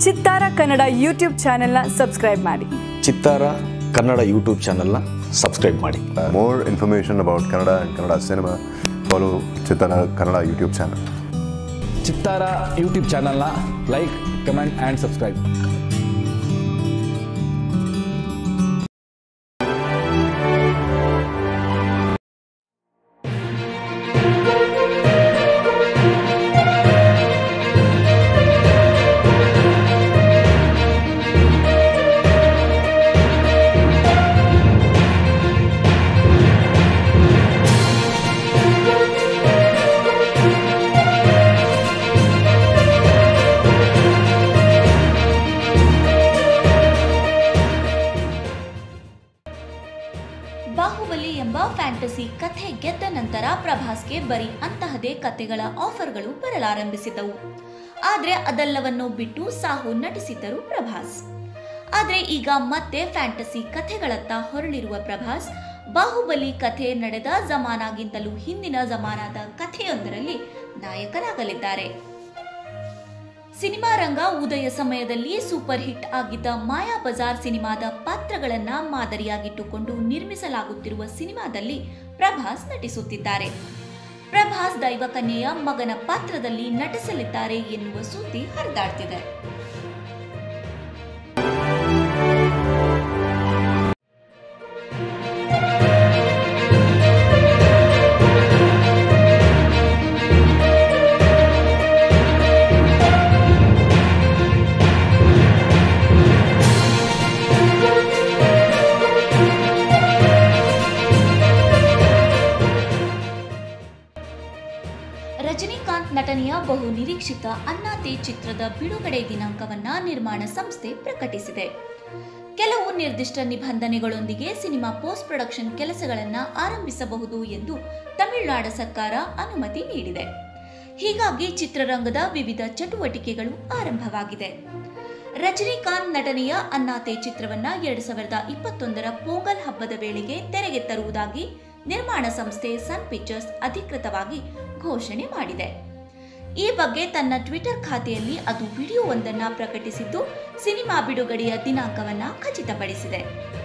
ಚಿತ್ತಾರ ಕನ್ನಡ ಯೂಟ್ಯೂಬ್ ಚಾನೆಲ್ನ ಸಬ್ಸ್ಕ್ರೈಬ್ ಮಾಡಿ ಚಿತ್ತಾರ ಕನ್ನಡ ಯೂಟ್ಯೂಬ್ ಚಾನಲ್ನ ಸಬ್ಸ್ಕ್ರೈಬ್ ಮಾಡಿ more information about Kannada and Kannada cinema, follow Chitara Kannada YouTube channel. Chittara YouTube ಚಾನಲ್ನ like comment and subscribe Baahubali ಎಂಬ ಫ್ಯಾಂಟಸಿ ಕಥೆ ಗೆದ್ದ ನಂತರ ಪ್ರಭಾಸ್ಗೆ ಬರೀ ಅಂತಹದೇ ಕಥೆಗಳ ಆಫರ್ಗಳು ಬರಲಾರಂಭಿಸಿದ್ದವು ಆದ್ರೆ ಅದೆಲ್ಲವನ್ನು ಬಿಟ್ಟು ಸಾಹು ನಟಿಸಿದ್ದರು ಪ್ರಭಾಸ್ ಆದ್ರೆ ಈಗ ಮತ್ತೆ ಫ್ಯಾಂಟಸಿ ಕಥೆಗಳತ್ತ ಹೊರಳಿರುವ ಪ್ರಭಾಸ್ ಬಾಹುಬಲಿ ಕಥೆ ನಡೆದ ಜಮಾನಾಗಿಂತಲೂ ಹಿಂದಿನ ಜಮಾನಾದ ಕಥೆಯೊಂದರಲ್ಲಿ ನಾಯಕನಾಗಲಿದ್ದಾರೆ ಸಿನಿಮಾ ರಂಗ ಉದಯ ಸಮಯದಲ್ಲಿ ಸೂಪರ್ ಹಿಟ್ ಆಗಿದ್ದ ಮಾಯಾ ಬಜಾರ್ ಸಿನಿಮಾದ ಪಾತ್ರಗಳನ್ನ ಮಾದರಿಯಾಗಿಟ್ಟುಕೊಂಡು ನಿರ್ಮಿಸಲಾಗುತ್ತಿರುವ ಸಿನಿಮಾದಲ್ಲಿ ಪ್ರಭಾಸ್ ನಟಿಸುತ್ತಿದ್ದಾರೆ ಪ್ರಭಾಸ್ ದೈವಕನ್ಯೆಯ ಮಗನ ಪಾತ್ರದಲ್ಲಿ ನಟಿಸಲಿದ್ದಾರೆ ಎನ್ನುವ ಸುದ್ದಿ ಹರಿದಾಡ್ತಿದೆ ರಜನಿಕಾಂತ್ ನಟನೆಯ ಬಹು ನಿರೀಕ್ಷಿತ ಅನ್ನಾತೆ ಚಿತ್ರದ ಬಿಡುಗಡೆ ದಿನಾಂಕವನ್ನ ನಿರ್ಮಾಣ ಸಂಸ್ಥೆ ಪ್ರಕಟಿಸಿದೆ ಕೆಲವು ನಿರ್ದಿಷ್ಟ ನಿಬಂಧನೆಗಳೊಂದಿಗೆ ಸಿನಿಮಾ ಪೋಸ್ಟ್ ಪ್ರೊಡಕ್ಷನ್ ಕೆಲಸಗಳನ್ನು ಆರಂಭಿಸಬಹುದು ಎಂದು ತಮಿಳುನಾಡು ಸರ್ಕಾರ ಅನುಮತಿ ನೀಡಿದೆ ಹೀಗಾಗಿ ಚಿತ್ರರಂಗದ ವಿವಿಧ ಚಟುವಟಿಕೆಗಳು ಆರಂಭವಾಗಿದೆ ರಜನಿಕಾಂತ್ ನಟನೆಯ ಅನ್ನಾತೆ ಚಿತ್ರವನ್ನ ಎರಡ್ ಸಾವಿರದ ಇಪ್ಪತ್ತೊಂದರ ಪೊಂಗಲ್ ಹಬ್ಬದ ವೇಳೆಗೆ ತೆರೆಗೆ ತರುವುದಾಗಿ ನಿರ್ಮಾಣ ಸಂಸ್ಥೆ ಸನ್ ಪಿಕ್ಚರ್ಸ್ ಅಧಿಕೃತವಾಗಿ ಘೋಷಣೆ ಮಾಡಿದೆ ಈ ಬಗ್ಗೆ ತನ್ನ ಟ್ವಿಟರ್ ಖಾತೆಯಲ್ಲಿ ಅದು ವಿಡಿಯೋವೊಂದನ್ನ ಪ್ರಕಟಿಸಿದ್ದು ಸಿನಿಮಾ ಬಿಡುಗಡೆಯ ದಿನಾಂಕವನ್ನ ಖಚಿತಪಡಿಸಿದೆ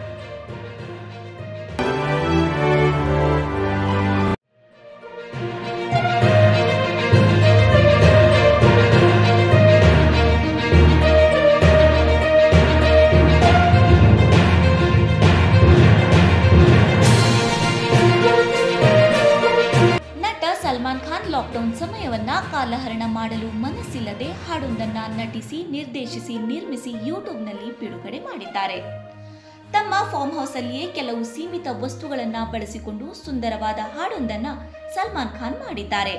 ನಟ ಸಲ್ಮಾನ್ ಖಾನ್ ಲಾಕ್ಡೌನ್ ಸಮಯವನ್ನ ಕಾಲಹರಣ ಮಾಡಲು ಮನಸ್ಸಿಲ್ಲದೆ ಹಾಡೊಂದನ್ನ ನಟಿಸಿ ನಿರ್ದೇಶಿಸಿ ನಿರ್ಮಿಸಿ ಯೂಟ್ಯೂಬ್ನಲ್ಲಿ ಬಿಡುಗಡೆ ಮಾಡಿದ್ದಾರೆ ತಮ್ಮ ಫಾರ್ಮ್ ಹೌಸ್ ಅಲ್ಲಿಯೇ ಕೆಲವು ಸೀಮಿತ ವಸ್ತುಗಳನ್ನ ಬಳಸಿಕೊಂಡು ಸುಂದರವಾದ ಹಾಡೊಂದನ್ನ ಸಲ್ಮಾನ್ ಖಾನ್ ಮಾಡಿದ್ದಾರೆ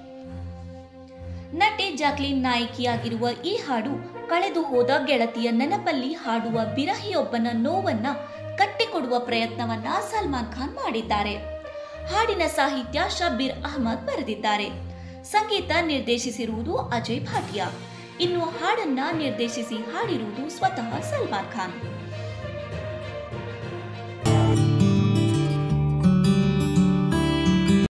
ನಟಿ ಜಾಕ್ಲಿನ್ ನಾಯಕಿಯಾಗಿರುವ ಈ ಹಾಡು ಕಳೆದು ಹೋದ ಗೆಳತಿಯ ನೆನಪಲ್ಲಿ ಹಾಡುವ ಬಿರಹಿಯೊಬ್ಬನ ನೋವನ್ನ ಕಟ್ಟಿಕೊಡುವ ಪ್ರಯತ್ನವನ್ನ ಸಲ್ಮಾನ್ ಖಾನ್ ಮಾಡಿದ್ದಾರೆ ಹಾಡಿನ ಸಾಹಿತ್ಯ ಶಬ್ಬೀರ್ ಅಹಮದ್ ಬರೆದಿದ್ದಾರೆ ಸಂಗೀತ ನಿರ್ದೇಶಿಸಿರುವುದು ಅಜಯ್ ಭಾಟಿಯಾ ಇನ್ನು ಹಾಡನ್ನ ನಿರ್ದೇಶಿಸಿ ಹಾಡಿರುವುದು ಸ್ವತಃ ಸಲ್ಮಾನ್ ಖಾನ್